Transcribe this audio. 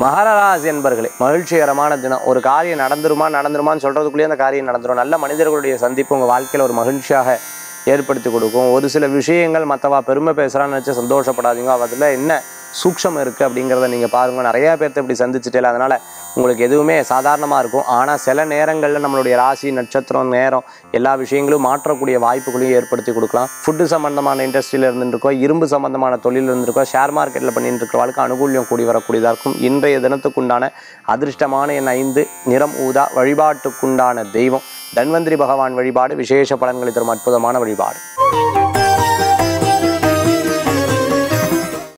மகராஜ் என்பர்களே மகிழ்ச்சிகரமான தினம் ஒரு காரியம் நடந்துருமா நடந்துருமான்னு சொல்றதுக்குள்ளேயே அந்த காரியம் நடந்துரும் நல்ல மனிதர்களுடைய சந்திப்பு உங்கள் வாழ்க்கையில் ஒரு மகிழ்ச்சியாக ஏற்படுத்தி கொடுக்கும் ஒரு சில விஷயங்கள் மற்றவா பெருமை பேசுகிறான்னு நினச்சி சந்தோஷப்படாதீங்க அதில் என்ன சூக்ஷம் இருக்குது அப்படிங்கிறத நீங்கள் பாருங்கள் நிறையா பேர்த்த இப்படி சந்திச்சுட்டே அதனால் உங்களுக்கு எதுவுமே சாதாரணமாக இருக்கும் ஆனால் சில நேரங்களில் நம்மளுடைய ராசி நட்சத்திரம் நேரம் எல்லா விஷயங்களும் மாற்றக்கூடிய வாய்ப்புகளையும் ஏற்படுத்தி கொடுக்கலாம் ஃபுட்டு சம்மந்தமான இண்டஸ்ட்ரியில் இருந்துருக்கோம் இரும்பு சம்மந்தமான தொழில் இருந்திருக்கோம் ஷேர் மார்க்கெட்டில் பண்ணிட்டு இருக்கிறவளுக்கு அனுகூல்யம் கூடி வரக்கூடியதாக இருக்கும் இன்றைய தினத்துக்குண்டான அதிர்ஷ்டமான என் ஐந்து நிறம் ஊதா வழிபாட்டுக்குண்டான தெய்வம் தன்வந்திரி பகவான் வழிபாடு விசேஷ பலன்களை தரும் அற்புதமான வழிபாடு